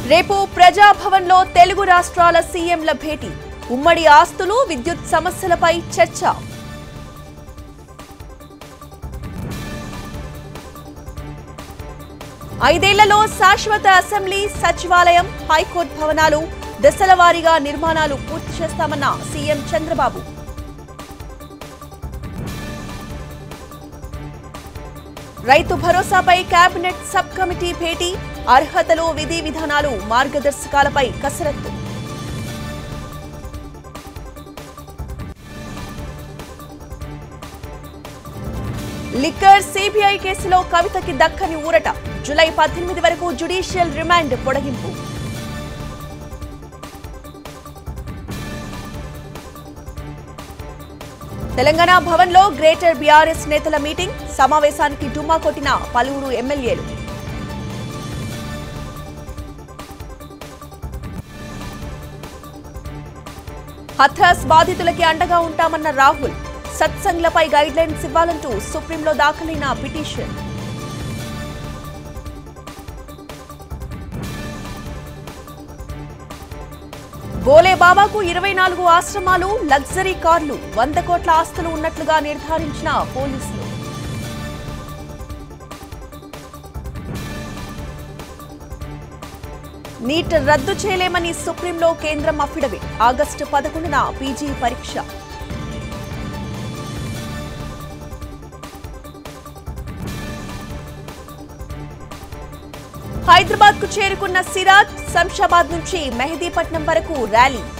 రేపు ప్రజాభవన్లో తెలుగు రాష్ట్రాల సీఎంల భేటీ ఉమ్మడి ఆస్తులు విద్యుత్ సమస్యలపై చర్చ ఐదేళ్లలో శాశ్వత అసెంబ్లీ సచివాలయం హైకోర్టు భవనాలు దశల వారీగా నిర్మాణాలు పూర్తి చేస్తామన్న సీఎం చంద్రబాబు రైతు భరోసాపై కేబినెట్ సబ్ కమిటీ భేటీ అర్హతలు విధి విధానాలు మార్గదర్శకాలపై కసరత్తు లిక్కర్ సిబిఐ కేసులో కవితకి దక్కని ఊరట జూలై పద్దెనిమిది వరకు జ్యుడిషియల్ రిమాండ్ పొడిగింపు తెలంగాణ భవన్లో గ్రేటర్ బీఆర్ఎస్ నేతల మీటింగ్ సమావేశానికి డుమ్మా కొట్టిన పలువురు ఎమ్మెల్యేలు హథ్రాస్ బాధితులకి అండగా ఉంటామన్న రాహుల్ సత్సంగ్లపై గైడ్లైన్స్ ఇవ్వాలంటూ సుప్రీంలో దాఖలైన పిటిషన్ బోలే బాబాకు ఇరవై నాలుగు ఆశ్రమాలు లగ్జరీ కార్లు వంద కోట్ల ఆస్తులు ఉన్నట్లుగా నిర్ధారించిన పోలీసులు నీట్ రద్దు చేయలేమని సుప్రీంలో కేంద్రం అఫిడవిట్ ఆగస్టు పదకొండున పీజీ పరీక్ష హైదరాబాద్ కు చేరుకున్న సిరాజ్ శంషాబాద్ నుంచి మెహదీపట్నం వరకు ర్యాలీ